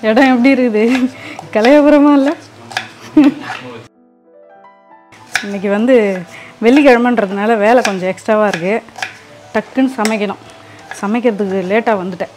இடம் எப்படி இருக்குது கலையபுரமா இல்லை இன்னைக்கு வந்து வெள்ளிக்கிழமைன்றதுனால வேலை கொஞ்சம் எக்ஸ்ட்ராவாக இருக்குது டக்குன்னு சமைக்கணும் சமைக்கிறதுக்கு லேட்டாக வந்துட்டேன்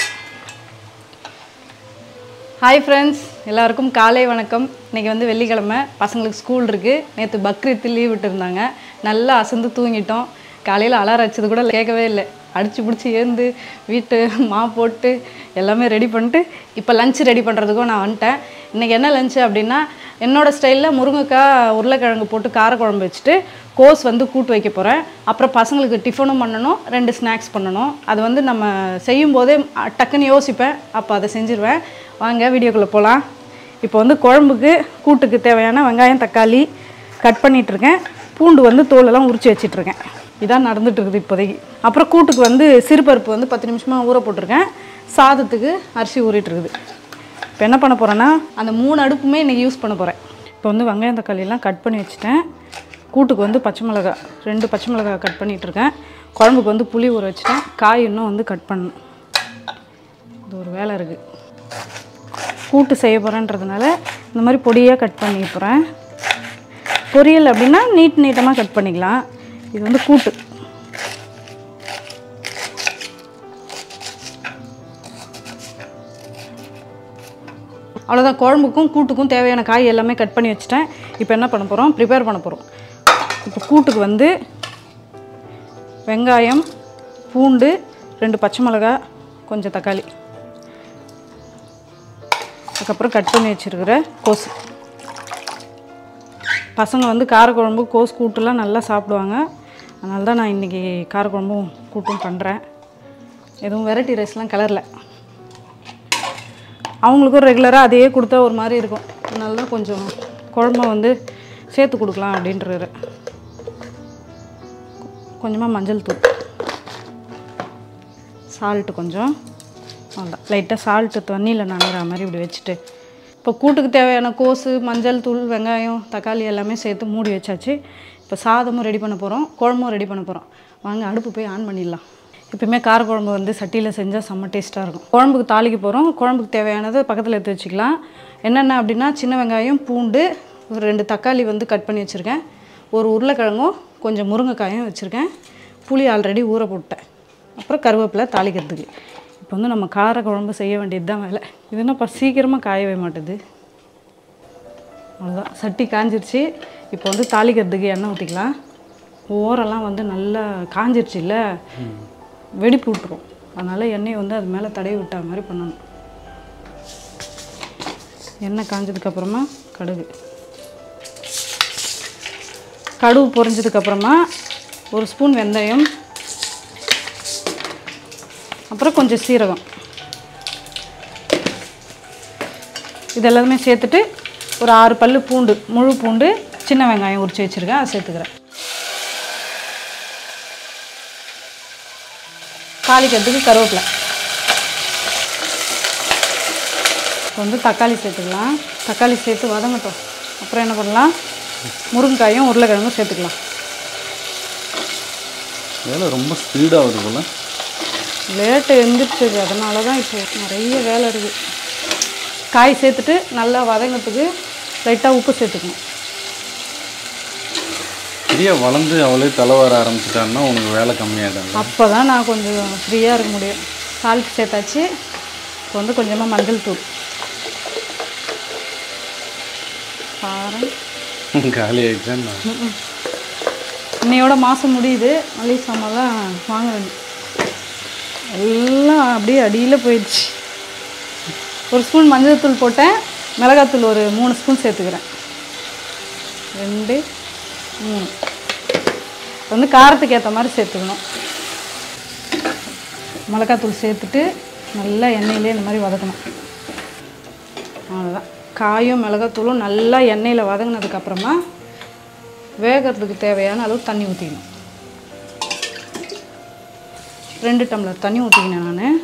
ஹாய் ஃப்ரெண்ட்ஸ் எல்லாருக்கும் காலை வணக்கம் இன்றைக்கி வந்து வெள்ளிக்கிழமை பசங்களுக்கு ஸ்கூல் இருக்குது நேற்று பக்ரீத்து லீவ் விட்டுருந்தாங்க நல்லா அசந்து தூங்கிட்டோம் காலையில் அலாரம் வச்சது கூட கேட்கவே இல்லை அடிச்சு பிடிச்சி ஏந்து வீட்டு மா போட்டு எல்லாமே ரெடி பண்ணிட்டு இப்போ லஞ்ச் ரெடி பண்ணுறதுக்கும் நான் வந்துட்டேன் இன்றைக்கி என்ன லஞ்சு அப்படின்னா என்னோட ஸ்டைலில் முருங்கைக்காய் உருளைக்கிழங்கு போட்டு காரக்குழம்பு வச்சுட்டு கோஸ் வந்து கூட்டு வைக்க போகிறேன் அப்புறம் பசங்களுக்கு டிஃபனும் பண்ணணும் ரெண்டு ஸ்நாக்ஸ் பண்ணணும் அது வந்து நம்ம செய்யும் போதே அ, டக்குன்னு யோசிப்பேன் அப்போ அதை செஞ்சுருவேன் வாங்க வீடியோக்குள்ளே போகலாம் இப்போ வந்து குழம்புக்கு கூட்டுக்கு தேவையான வெங்காயம் தக்காளி கட் பண்ணிகிட்ருக்கேன் பூண்டு வந்து தோலெல்லாம் உரித்து வச்சிட்ருக்கேன் இதான் நடந்துட்டு இருக்குது இப்போதைக்கு அப்புறம் கூட்டுக்கு வந்து சிறுபருப்பு வந்து பத்து நிமிஷமாக ஊற போட்டிருக்கேன் சாதத்துக்கு அரிசி ஊறிட்டு இருக்குது இப்போ என்ன பண்ண போகிறேன்னா அந்த மூணு அடுப்புமே இன்றைக்கி யூஸ் பண்ண போகிறேன் இப்போ வந்து வெங்காயம் தக்காளியெல்லாம் கட் பண்ணி வச்சுட்டேன் கூட்டுக்கு வந்து பச்சை மிளகாய் ரெண்டு பச்சை மிளகாய் கட் பண்ணிட்டு இருக்கேன் குழம்புக்கு வந்து புளி ஊற வச்சுட்டேன் காய் இன்னும் வந்து கட் பண்ணணும் இது ஒரு வேலை இருக்குது கூட்டு செய்ய போகிறேன்றதுனால இந்த மாதிரி பொடியாக கட் பண்ணிக்க போகிறேன் பொரியல் அப்படின்னா நீட் நீட்டமாக கட் பண்ணிக்கலாம் இது வந்து கூட்டு அவ்வளோதான் குழம்புக்கும் கூட்டுக்கும் தேவையான காய் எல்லாமே கட் பண்ணி வச்சுட்டேன் இப்போ என்ன பண்ண போகிறோம் ப்ரிப்பேர் பண்ண போகிறோம் இப்போ கூட்டுக்கு வந்து வெங்காயம் பூண்டு ரெண்டு பச்சை மிளகாய் கொஞ்சம் தக்காளி அதுக்கப்புறம் கட் பண்ணி வச்சுருக்கிற கோஸ் பசங்க வந்து காரக்குழம்பு கோஸ் கூட்டுலாம் நல்லா சாப்பிடுவாங்க அதனால தான் நான் இன்றைக்கி காரக்குழம்பும் கூட்டும் பண்ணுறேன் எதுவும் வெரைட்டி ரைஸ்லாம் கலரில் அவங்களுக்கும் ரெகுலராக அதையே கொடுத்தா ஒரு மாதிரி இருக்கும் அதனால தான் கொஞ்சம் குழம்ப வந்து சேர்த்து கொடுக்கலாம் அப்படின்றாரு கொஞ்சமாக மஞ்சள் தூள் சால்ட்டு கொஞ்சம் அவ்வளோதான் லைட்டாக சால்ட்டு தண்ணியில் நனைகிற மாதிரி இப்படி வச்சுட்டு இப்போ கூட்டுக்கு தேவையான கோஸு மஞ்சள் தூள் வெங்காயம் தக்காளி எல்லாமே சேர்த்து மூடி வச்சாச்சு இப்போ சாதமும் ரெடி பண்ண போகிறோம் குழம்பும் ரெடி பண்ண போகிறோம் வாங்க அடுப்பு போய் ஆன் பண்ணிடலாம் எப்பயுமே காரக்குழம்பு வந்து சட்டியில் செஞ்சால் செம்ம டேஸ்ட்டாக இருக்கும் குழம்புக்கு தாளிக்க போகிறோம் குழம்புக்கு தேவையானதை பக்கத்தில் எடுத்து வச்சுக்கலாம் என்னென்ன அப்படின்னா சின்ன வெங்காயம் பூண்டு ஒரு ரெண்டு தக்காளி வந்து கட் பண்ணி வச்சுருக்கேன் ஒரு உருளைக்கிழங்கும் கொஞ்சம் முருங்கைக்காயும் வச்சுருக்கேன் புளி ஆல்ரெடி ஊற போட்டேன் அப்புறம் கருவேப்பிலை தாளிக்கிறதுக்கு இப்போ வந்து நம்ம கார குழம்பு செய்ய வேண்டியது தான் வேலை இது என்னப்பா சீக்கிரமாக காயவே மாட்டுது அவ்வளோதான் சட்டி காஞ்சிருச்சு இப்போ வந்து தாளிக்கிறதுக்கு எண்ணெய் ஊற்றிக்கலாம் ஓரெல்லாம் வந்து நல்லா காஞ்சிருச்சு இல்லை வெடிப்பு விட்டுரும் அதனால் எண்ணெயை வந்து அது மேலே தடவி விட்டா மாதிரி பண்ணணும் எண்ணெய் காஞ்சதுக்கப்புறமா கடுகு கடுகு பொரிஞ்சதுக்கப்புறமா ஒரு ஸ்பூன் வெந்தயம் அப்புறம் கொஞ்சம் சீரகம் இது எல்லாமே சேர்த்துட்டு ஒரு ஆறு பல்லு பூண்டு முழு பூண்டு சின்ன வெங்காயம் உரிச்சு வச்சுருக்கேன் அதை சேர்த்துக்கிறேன் தாளிக்கிறதுக்கு கருவேப்பிலை இப்போ வந்து தக்காளி சேர்த்துக்கலாம் தக்காளி சேர்த்து வதங்கட்டும் அப்புறம் என்ன பண்ணலாம் முருங்கைக்காயும் உருளைக்கிழங்கும் சேர்த்துக்கலாம் வேலை ரொம்ப ஸ்பீடாக வருது போல லேட்டு எழுந்திரிச்சது அதனால தான் இப்போ நிறைய வேலை இருக்குது காய் சேர்த்துட்டு நல்லா வதங்கிறதுக்கு லைட்டாக உப்பு சேர்த்துக்கணும் பெரிய வளர்ந்து அவளே தலை வர ஆரம்பிச்சிட்டான்னா உனக்கு வேலை கம்மியாயிடும் அப்போ தான் நான் கொஞ்சம் ஃப்ரீயாக இருக்க முடியும் சால்ட் சேர்த்தாச்சு இப்போ வந்து கொஞ்சமாக மஞ்சள் தூள் காரம் காலி ஆயிடுச்சேன்னா இன்னையோட மாதம் முடியுது மளிகை சாமான்லாம் வாங்க வேண்டியது எல்லாம் அப்படியே அடியில் போயிடுச்சு ஒரு ஸ்பூன் மஞ்சள் தூள் போட்டேன் மிளகாத்தூள் ஒரு மூணு ஸ்பூன் சேர்த்துக்கிறேன் ரெண்டு மூணு வந்து காரத்துக்கு ஏற்ற மாதிரி சேர்த்துக்கணும் மிளகாத்தூள் சேர்த்துட்டு நல்லா எண்ணெயிலே இந்த மாதிரி வதக்கணும் அவ்வளோதான் காயும் மிளகாத்தூளும் நல்லா எண்ணெயில் வதங்கினதுக்கப்புறமா வேகிறதுக்கு தேவையான அளவு தண்ணி ஊற்றிக்கணும் ரெண்டு டம்ளர் தண்ணி ஊற்றிக்கினேன் நான்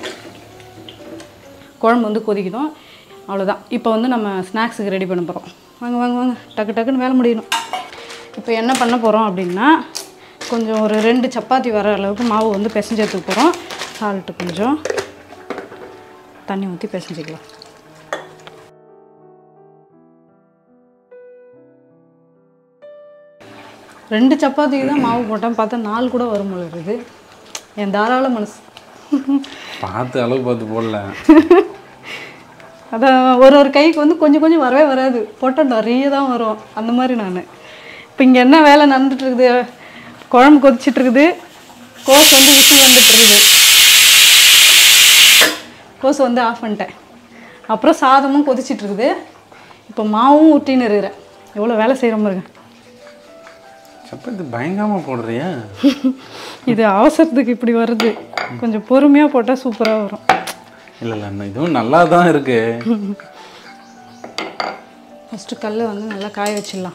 குழம்பு வந்து கொதிக்கணும் அவ்வளோதான் இப்போ வந்து நம்ம ஸ்நாக்ஸுக்கு ரெடி பண்ண போகிறோம் வாங்க வாங்க வாங்க டக்கு டக்குன்னு வேலை முடியணும் இப்போ என்ன பண்ண போகிறோம் அப்படின்னா கொஞ்சம் ஒரு ரெண்டு சப்பாத்தி வர அளவுக்கு மாவு வந்து பிசைஞ்சு எடுத்துக்க போகிறோம் சால்ட்டு கொஞ்சம் தண்ணி ஊற்றி பிசைஞ்சிக்கலாம் ரெண்டு சப்பாத்திக்கு தான் மாவு போட்டேன் பார்த்தா நாலு கூட வரும் போல இருக்குது என் தாராள மனசு பார்த்து அளவு பார்த்து போடல அதான் ஒரு ஒரு கைக்கு வந்து கொஞ்சம் கொஞ்சம் வரவே வராது போட்டால் நிறைய தான் வரும் அந்த மாதிரி நான் இப்போ இங்கே என்ன வேலை நடந்துட்டு இருக்குது குழம்பு கொதிச்சிட்டு இருக்குது கோஸ் வந்து விசில் வந்துட்டு இருக்குது கோஸ் வந்து ஆஃப் பண்ணிட்டேன் அப்புறம் சாதமும் கொதிச்சிட்டு இருக்குது இப்போ மாவும் ஊட்டின்னு இருக்கிறேன் எவ்வளோ வேலை செய்கிற பாருங்க சப்பாத்தி பயங்கரமாக போடுறியா இது அவசரத்துக்கு இப்படி வருது கொஞ்சம் பொறுமையாக போட்டால் சூப்பராக வரும் இல்லை இல்லை இதுவும் நல்லா தான் இருக்கு ஃபஸ்ட்டு கல் வந்து நல்லா காய வச்சிடலாம்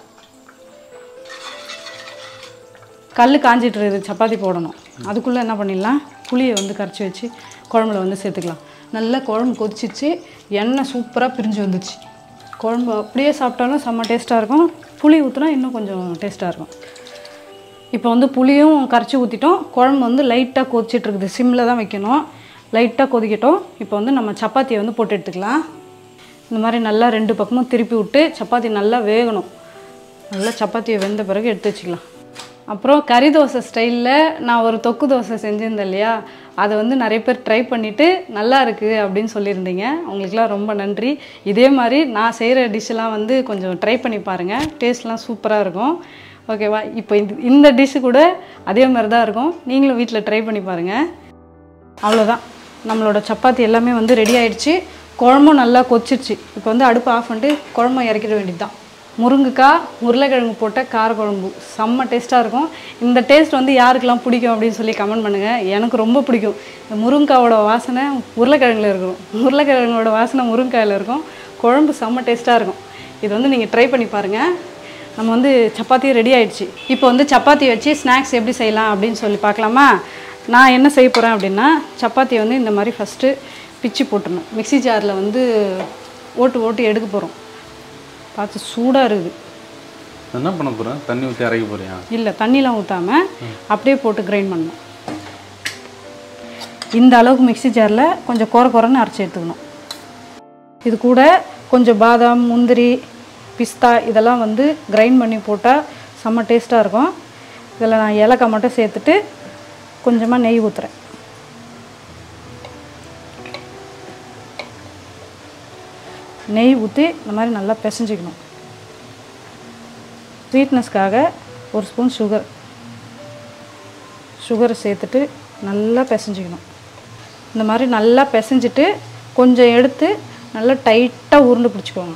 கல் காஞ்சிட்டு இருக்குது சப்பாத்தி போடணும் அதுக்குள்ளே என்ன பண்ணிடலாம் புளியை வந்து கரைச்சி வச்சு குழம்புல வந்து சேர்த்துக்கலாம் நல்லா குழம்பு கொதிச்சிச்சு எண்ணெய் சூப்பராக பிரிஞ்சு வந்துச்சு குழம்பு அப்படியே சாப்பிட்டாலும் செம்ம டேஸ்ட்டாக இருக்கும் புளி ஊற்றினா இன்னும் கொஞ்சம் டேஸ்ட்டாக இருக்கும் இப்போ வந்து புளியும் கரைச்சி ஊற்றிட்டோம் குழம்பு வந்து லைட்டாக கொதிச்சிட்டு இருக்குது சிம்மில் தான் வைக்கணும் லைட்டாக கொதிக்கட்டும் இப்போ வந்து நம்ம சப்பாத்தியை வந்து போட்டு எடுத்துக்கலாம் இந்த மாதிரி நல்லா ரெண்டு பக்கமும் திருப்பி விட்டு சப்பாத்தி நல்லா வேகணும் நல்லா சப்பாத்தியை வெந்த பிறகு எடுத்து வச்சுக்கலாம் அப்புறம் கறி தோசை ஸ்டைலில் நான் ஒரு தொக்கு தோசை செஞ்சிருந்தேன் இல்லையா அதை வந்து நிறைய பேர் ட்ரை பண்ணிவிட்டு நல்லா இருக்குது அப்படின்னு சொல்லியிருந்தீங்க உங்களுக்குலாம் ரொம்ப நன்றி இதே மாதிரி நான் செய்கிற டிஷ்ஷெல்லாம் வந்து கொஞ்சம் ட்ரை பண்ணி பாருங்கள் டேஸ்ட்லாம் சூப்பராக இருக்கும் ஓகேவா இப்போ இந்த இந்த டிஷ்ஷு கூட அதே மாதிரி தான் இருக்கும் நீங்களும் வீட்டில் ட்ரை பண்ணி பாருங்கள் அவ்வளோதான் நம்மளோட சப்பாத்தி எல்லாமே வந்து ரெடி ஆயிடுச்சு குழம்பும் நல்லா கொச்சிருச்சு இப்போ வந்து அடுப்பு ஆஃப் பண்ணிட்டு குழம்பு இறக்கிட வேண்டியது தான் முருங்கைக்காய் உருளைக்கிழங்கு போட்ட காரக்குழம்பு செம்ம டேஸ்ட்டாக இருக்கும் இந்த டேஸ்ட் வந்து யாருக்கெல்லாம் பிடிக்கும் அப்படின்னு சொல்லி கமெண்ட் பண்ணுங்கள் எனக்கு ரொம்ப பிடிக்கும் இந்த முருங்கைக்காவோட வாசனை உருளைக்கிழங்குல இருக்கும் உருளைக்கிழங்கோட வாசனை முருங்கைக்காயில் இருக்கும் குழம்பு செம்ம டேஸ்ட்டாக இருக்கும் இது வந்து நீங்கள் ட்ரை பண்ணி பாருங்கள் நம்ம வந்து சப்பாத்தி ரெடி ஆயிடுச்சு இப்போ வந்து சப்பாத்தி வச்சு ஸ்நாக்ஸ் எப்படி செய்யலாம் அப்படின்னு சொல்லி பார்க்கலாமா நான் என்ன செய்ய போகிறேன் அப்படின்னா சப்பாத்தியை வந்து இந்த மாதிரி ஃபஸ்ட்டு பிச்சு போட்டுடணும் மிக்ஸி ஜாரில் வந்து ஓட்டு ஓட்டு எடுக்க போகிறோம் பார்த்து சூடாக இருக்குது என்ன பண்ண போகிறேன் தண்ணி ஊற்றி அரைக்க போறியா இல்லை தண்ணிலாம் ஊற்றாமல் அப்படியே போட்டு கிரைண்ட் பண்ணணும் இந்த அளவுக்கு மிக்ஸி ஜாரில் கொஞ்சம் குறை குறைன்னு அரைச்சி எடுத்துக்கணும் இது கூட கொஞ்சம் பாதாம் முந்திரி பிஸ்தா இதெல்லாம் வந்து கிரைண்ட் பண்ணி போட்டால் செம்ம டேஸ்ட்டாக இருக்கும் இதில் நான் ஏலக்காய் மட்டும் சேர்த்துட்டு கொஞ்சமாக நெய் ஊற்றுறேன் நெய் ஊற்றி இந்த மாதிரி நல்லா பிசைஞ்சிக்கணும் ஸ்வீட்னஸ்க்காக ஒரு ஸ்பூன் சுகர் சுகரை சேர்த்துட்டு நல்லா பிசைஞ்சிக்கணும் இந்த மாதிரி நல்லா பிசைஞ்சிட்டு கொஞ்சம் எடுத்து நல்லா டைட்டாக உருண்டை பிடிச்சிக்கோங்க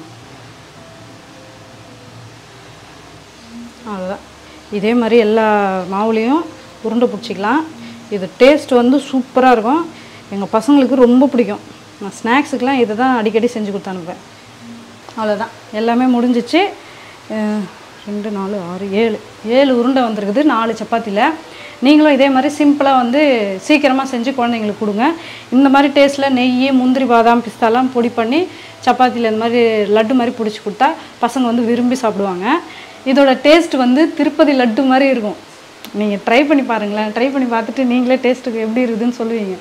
அவ்வளோதான் இதே மாதிரி எல்லா மாவுலேயும் உருண்டை பிடிச்சிக்கலாம் இது டேஸ்ட் வந்து சூப்பராக இருக்கும் எங்கள் பசங்களுக்கு ரொம்ப பிடிக்கும் நான் ஸ்நாக்ஸுக்கெலாம் இதை தான் அடிக்கடி செஞ்சு கொடுத்து அனுப்புவேன் அவ்வளோதான் எல்லாமே முடிஞ்சிச்சு அஹ் ரெண்டு நாலு ஆறு ஏழு ஏழு உருண்டை வந்திருக்குது நாலு சப்பாத்தியில் நீங்களும் இதே மாதிரி சிம்பிளாக வந்து சீக்கிரமாக செஞ்சு குழந்தைங்களுக்கு கொடுங்க இந்த மாதிரி டேஸ்ட்டில் நெய் முந்திரி பாதாம் பிஸ்தாலாம் பொடி பண்ணி சப்பாத்தியில் இந்த மாதிரி லட்டு மாதிரி பிடிச்சி கொடுத்தா பசங்க வந்து விரும்பி சாப்பிடுவாங்க இதோட டேஸ்ட் வந்து திருப்பதி லட்டு மாதிரி இருக்கும் நீங்கள் ட்ரை பண்ணி பாருங்களேன் ட்ரை பண்ணி பார்த்துட்டு நீங்களே டேஸ்ட்டுக்கு எப்படி இருக்குதுன்னு சொல்லுவீங்க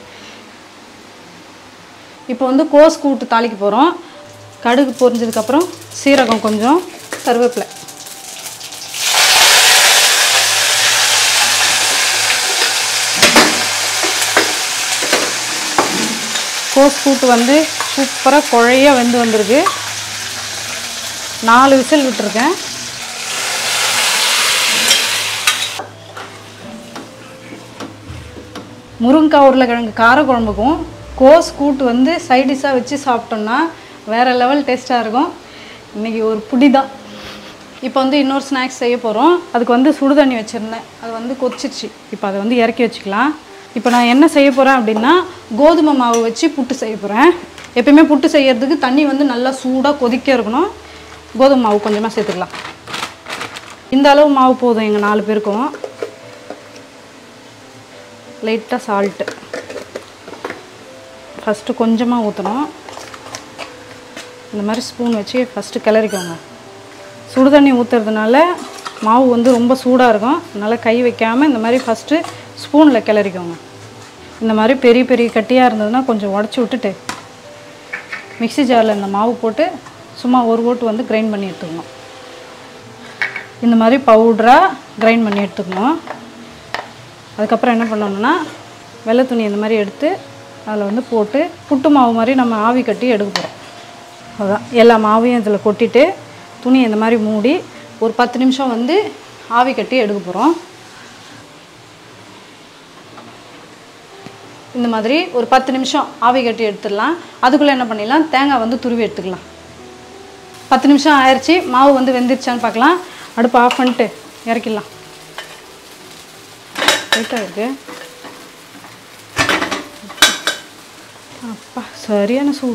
இப்போ வந்து கோஸ் கூட்டு தாளிக்க போகிறோம் கடுகு பொரிஞ்சதுக்கப்புறம் சீரகம் கொஞ்சம் கருவேப்பிலை கோஸ் கூட்டு வந்து சூப்பராக குழைய வெந்து வந்திருக்கு நாலு விசில் விட்டுருக்கேன் முருங்கைக்காய் உருளைக்கிழங்கு காரக்குழம்புக்கும் கோஸ் கூட்டு வந்து சைடிஷாக வச்சு சாப்பிட்டோம்னா வேறு லெவல் டேஸ்ட்டாக இருக்கும் இன்றைக்கி ஒரு புடி தான் இப்போ வந்து இன்னொரு ஸ்நாக்ஸ் செய்ய போகிறோம் அதுக்கு வந்து சுடு தண்ணி வச்சுருந்தேன் அது வந்து கொச்சிருச்சு இப்போ அதை வந்து இறக்கி வச்சுக்கலாம் இப்போ நான் என்ன செய்ய போகிறேன் அப்படின்னா கோதுமை மாவு வச்சு புட்டு செய்ய போகிறேன் எப்பயுமே புட்டு செய்யறதுக்கு தண்ணி வந்து நல்லா சூடாக கொதிக்க இருக்கணும் கோதுமை மாவு கொஞ்சமாக சேர்த்துக்கலாம் இந்த அளவு மாவு போதும் எங்கள் நாலு பேருக்கும் லைட்டாக சால்ட்டு ஃபஸ்ட்டு கொஞ்சமாக ஊற்றணும் இந்த மாதிரி ஸ்பூன் வச்சு ஃபஸ்ட்டு கிளறிக்கோங்க சுடு தண்ணி ஊற்றுறதுனால மாவு வந்து ரொம்ப சூடாக இருக்கும் அதனால் கை வைக்காமல் இந்த மாதிரி ஃபஸ்ட்டு ஸ்பூனில் கிளறிக்கோங்க இந்த மாதிரி பெரிய பெரிய கட்டியாக இருந்ததுன்னா கொஞ்சம் உடச்சி விட்டுட்டு மிக்ஸி ஜாரில் இந்த மாவு போட்டு சும்மா ஒரு ஓட்டு வந்து கிரைண்ட் பண்ணி எடுத்துக்கணும் இந்த மாதிரி பவுடராக கிரைண்ட் பண்ணி எடுத்துக்கணும் அதுக்கப்புறம் என்ன பண்ணணும்னா வெள்ளை துணி இந்த மாதிரி எடுத்து அதில் வந்து போட்டு புட்டு மாவு மாதிரி நம்ம ஆவி கட்டி எடுக்க போகிறோம் அதுதான் எல்லா மாவையும் இதில் கொட்டிட்டு துணி இந்த மாதிரி மூடி ஒரு பத்து நிமிஷம் வந்து ஆவி கட்டி எடுக்க போகிறோம் இந்த மாதிரி ஒரு பத்து நிமிஷம் ஆவி கட்டி எடுத்துடலாம் அதுக்குள்ளே என்ன பண்ணிடலாம் தேங்காய் வந்து துருவி எடுத்துக்கலாம் பத்து நிமிஷம் ஆயிடுச்சு மாவு வந்து வெந்துருச்சான்னு பார்க்கலாம் அடுப்பு ஆஃப் பண்ணிட்டு இறக்கிடலாம் லைட்டாக இருக்கு அப்பா சரியான சூடு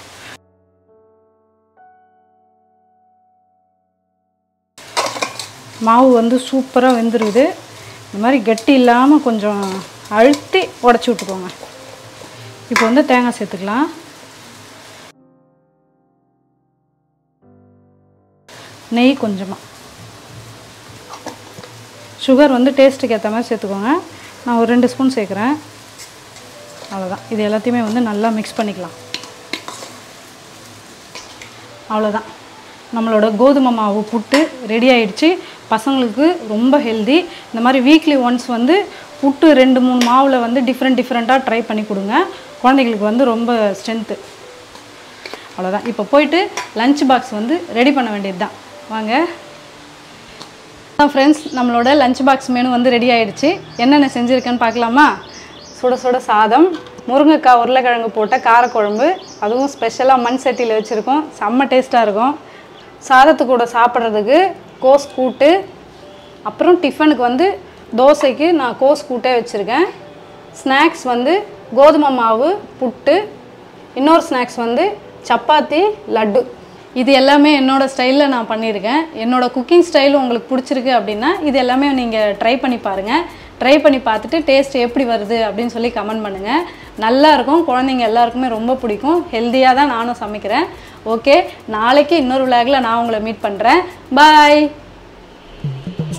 மாவு வந்து சூப்பராக வெந்துருக்குது இந்த மாதிரி கட்டி இல்லாமல் கொஞ்சம் அழுத்தி உடச்சி விட்டுக்கோங்க இப்போ வந்து தேங்காய் சேர்த்துக்கலாம் நெய் கொஞ்சமாக சுகர் வந்து டேஸ்ட்டுக்கு ஏற்ற மாதிரி சேர்த்துக்கோங்க நான் ஒரு ரெண்டு ஸ்பூன் சேர்க்குறேன் அவ்வளோதான் இது எல்லாத்தையுமே வந்து நல்லா மிக்ஸ் பண்ணிக்கலாம் அவ்வளோதான் நம்மளோட கோதுமை மாவு புட்டு ரெடி ஆயிடுச்சு பசங்களுக்கு ரொம்ப ஹெல்தி இந்த மாதிரி வீக்லி ஒன்ஸ் வந்து புட்டு ரெண்டு மூணு மாவில் வந்து டிஃப்ரெண்ட் டிஃப்ரெண்ட்டாக ட்ரை பண்ணி கொடுங்க குழந்தைங்களுக்கு வந்து ரொம்ப ஸ்ட்ரென்த்து அவ்வளோதான் இப்போ போயிட்டு லஞ்ச் பாக்ஸ் வந்து ரெடி பண்ண வேண்டியது தான் வாங்க ஃப்ரெண்ட்ஸ் நம்மளோட லஞ்ச் பாக்ஸ் மெனு வந்து ரெடி ஆயிடுச்சு என்னென்ன செஞ்சுருக்கேன்னு பார்க்கலாமா சுட சுட சாதம் முருங்கைக்காய் உருளைக்கிழங்கு போட்ட காரக்குழம்பு அதுவும் ஸ்பெஷலாக மண் சட்டியில் வச்சுருக்கோம் செம்ம டேஸ்ட்டாக இருக்கும் சாதத்து கூட சாப்பிட்றதுக்கு கோஸ் கூட்டு அப்புறம் டிஃபனுக்கு வந்து தோசைக்கு நான் கோஸ் கூட்டே வச்சுருக்கேன் ஸ்நாக்ஸ் வந்து கோதுமை மாவு புட்டு இன்னொரு ஸ்நாக்ஸ் வந்து சப்பாத்தி லட்டு இது எல்லாமே என்னோட ஸ்டைலில் நான் பண்ணியிருக்கேன் என்னோட குக்கிங் ஸ்டைல் உங்களுக்கு பிடிச்சிருக்கு அப்படின்னா இது எல்லாமே நீங்கள் ட்ரை பண்ணி பாருங்கள் ட்ரை பண்ணி பார்த்துட்டு டேஸ்ட் எப்படி வருது அப்படின்னு சொல்லி கமெண்ட் பண்ணுங்கள் நல்லா இருக்கும் குழந்தைங்க எல்லாருக்குமே ரொம்ப பிடிக்கும் ஹெல்த்தியாக தான் நானும் சமைக்கிறேன் ஓகே நாளைக்கு இன்னொரு விளாகில் நான் உங்களை மீட் பண்ணுறேன் பாய்